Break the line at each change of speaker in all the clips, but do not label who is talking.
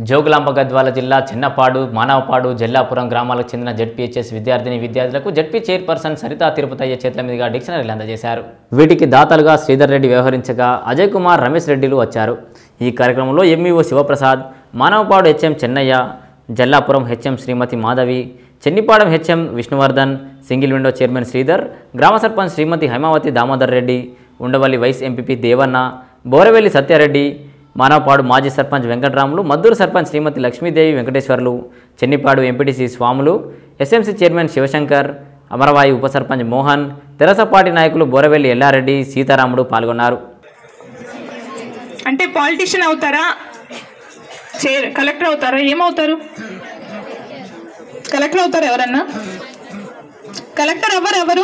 జోగులాంబ గద్వాల జిల్లా చిన్నపాడు మానవపాడు జల్లాపురం గ్రామాలకు చెందిన జడ్పీహెచ్ఎస్ విద్యార్థిని విద్యార్థులకు జడ్పీ చైర్పర్సన్ సరితా తిరుపతయ్య చేతుల మీదుగా డిక్షనరీలు అందజేశారు వీటికి దాతలుగా శ్రీధర్ రెడ్డి వ్యవహరించగా అజయ్ కుమార్ రమేష్ రెడ్డిలు వచ్చారు ఈ కార్యక్రమంలో MEO Shivaprasad Manavapadu HM Chennaiah Jallapuram HM Shrimati Madhavi Chennipadam HM Vishnuvardhan single window chairman Sridhar గ్రామ సర్పంచ్ శ్రీమతి హైమావతి దామోదర్ రెడ్డి ఉండవల్లి వైస్ ఎంపీపీ దేవన్న బోరవెల్లి సత్యారెడ్డి మానవపాడు మాజీ sarpanch Venkataramulu Madduru sarpanch Shrimati Lakshmidevi Venkateswarlu Chennipadu MPTC Swamulu SMC chairman Shivashankar Amaravai ఉప సర్పంచ్ మోహన్ తెరసపాటి నాయకులు బోరవెల్లి ఎల్లారెడ్డి సీతారాముడు పాల్గొన్నారు
అంటే పాలిటిషియన్ అవుతారా చైర్ కలెక్టర్ అవుతారా ఏమవుతారు కలెక్టర్ అవుతారు ఎవరన్నా కలెక్టర్ అవ్వరు ఎవరు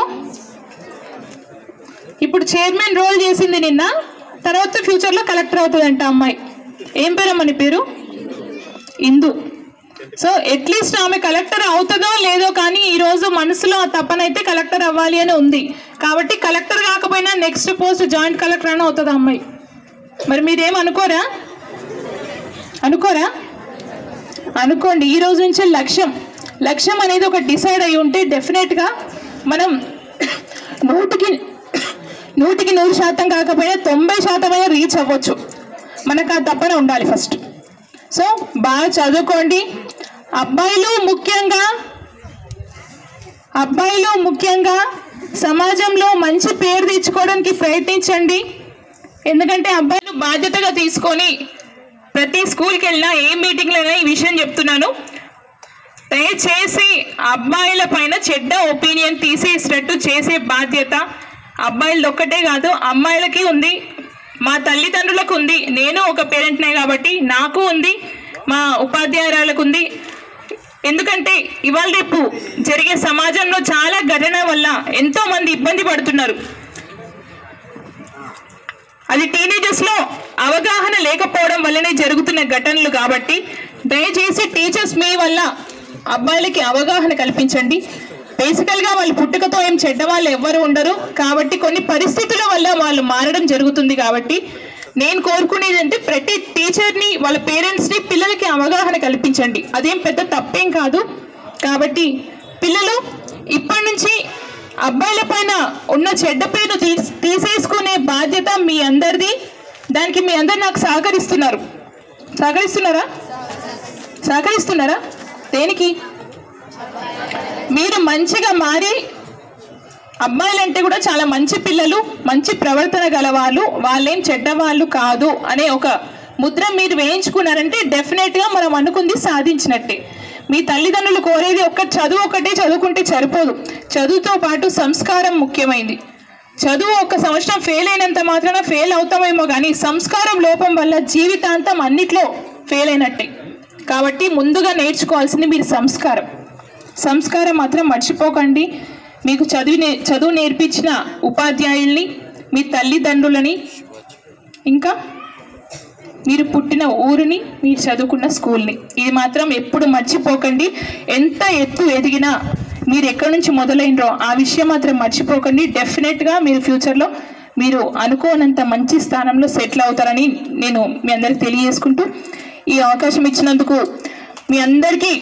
ఇప్పుడు చైర్మన్ రోల్ చేసింది నిన్న తర్వాత ఫ్యూచర్లో కలెక్టర్ అవుతుందంట అమ్మాయి ఏం పేరమ్మా నీ పేరు ఇందు సో అట్లీస్ట్ ఆమె కలెక్టర్ అవుతుందో లేదో కానీ ఈరోజు మనసులో ఆ తపన అయితే కలెక్టర్ అవ్వాలి అని ఉంది కాబట్టి కలెక్టర్ కాకపోయినా నెక్స్ట్ పోస్ట్ జాయింట్ కలెక్టర్ అని అవుతుంది ఆ అమ్మాయి మరి మీరేం అనుకోరా అనుకోరా అనుకోండి ఈ రోజు నుంచే లక్ష్యం లక్ష్యం అనేది ఒక డిసైడ్ అయి ఉంటే డెఫినెట్గా మనం నూటికి నూటికి నూరు శాతం కాకపోయినా తొంభై శాతమైనా రీచ్ అవ్వచ్చు మనకు ఆ తప్పన ఉండాలి ఫస్ట్ సో బాగా చదువుకోండి అబ్బాయిలు ముఖ్యంగా అబ్బాయిలు ముఖ్యంగా సమాజంలో మంచి పేరు తెచ్చుకోవడానికి ప్రయత్నించండి ఎందుకంటే అబ్బాయిలు బాధ్యతగా తీసుకొని ప్రతి స్కూల్కి వెళ్ళినా ఏ మీటింగ్లో అయినా ఈ విషయం చెప్తున్నాను దయచేసి అబ్బాయిల పైన చెడ్డ ఒపీనియన్ తీసేసేటట్టు చేసే బాధ్యత అబ్బాయిలది ఒక్కటే కాదు అమ్మాయిలకి ఉంది మా తల్లిదండ్రులకు ఉంది నేను ఒక పేరెంట్నే కాబట్టి నాకు ఉంది మా ఉపాధ్యాయురాలకు ఉంది ఎందుకంటే ఇవాళ రేపు జరిగే సమాజంలో చాలా ఘటన వల్ల ఎంతో మంది ఇబ్బంది పడుతున్నారు అది టీనేజర్స్ లో అవగాహన లేకపోవడం వల్లనే జరుగుతున్న ఘటనలు కాబట్టి దయచేసి టీచర్స్ మీ వల్ల అబ్బాయిలకి అవగాహన కల్పించండి బేసికల్ గా వాళ్ళు పుట్టుకతో ఏం చెడ్డ వాళ్ళు ఎవ్వరు ఉండరు కాబట్టి కొన్ని పరిస్థితుల వల్ల వాళ్ళు మారడం జరుగుతుంది కాబట్టి నేను కోరుకునేది అంటే ప్రతి టీచర్ని వాళ్ళ పేరెంట్స్ని పిల్లలకి అవగాహన కల్పించండి అదేం పెద్ద తప్పేం కాదు కాబట్టి పిల్లలు ఇప్పటి నుంచి అబ్బాయిల పైన ఉన్న చెడ్డ పేరు తీస్- తీసేసుకునే బాధ్యత మీ అందరిది దానికి మీ అందరు నాకు సహకరిస్తున్నారు సహకరిస్తున్నారా సహకరిస్తున్నారా దేనికి మీరు మంచిగా మారి అబ్బాయిలంటే కూడా చాలా మంచి పిల్లలు మంచి ప్రవర్తన గలవాళ్ళు వాళ్ళేం చెడ్డవాళ్ళు కాదు అనే ఒక ముద్ర మీరు వేయించుకున్నారంటే డెఫినెట్గా మనం అనుకుంది సాధించినట్టే మీ తల్లిదండ్రులు కోరేది ఒక్క చదువు ఒకటే చదువుకుంటే సరిపోదు చదువుతో పాటు సంస్కారం ముఖ్యమైంది చదువు ఒక సంవత్సరం ఫెయిల్ అయినంత మాత్రాన ఫెయిల్ అవుతామేమో కానీ సంస్కారం లోపం వల్ల జీవితాంతం అన్నిట్లో ఫెయిల్ అయినట్టే కాబట్టి ముందుగా నేర్చుకోవాల్సింది మీరు సంస్కారం సంస్కారం మాత్రం మర్చిపోకండి మీకు చదివి నే- చదువు నేర్పించిన ఉపాధ్యాయుల్ని మీ తల్లిదండ్రులని ఇంకా మీరు పుట్టిన ఊరిని మీరు చదువుకున్న స్కూల్ని ఇది మాత్రం ఎప్పుడు మర్చిపోకండి ఎంత ఎత్తు ఎదిగినా మీరు ఎక్కడి నుంచి మొదలైనరో ఆ విషయం మాత్రం మర్చిపోకండి డెఫినెట్గా మీరు ఫ్యూచర్లో మీరు అనుకోనంత మంచి స్థానంలో సెటిల్ అవుతారని నేను మీ అందరికి తెలియజేసుకుంటూ ఈ అవకాశం ఇచ్చినందుకు మీ అందరికీ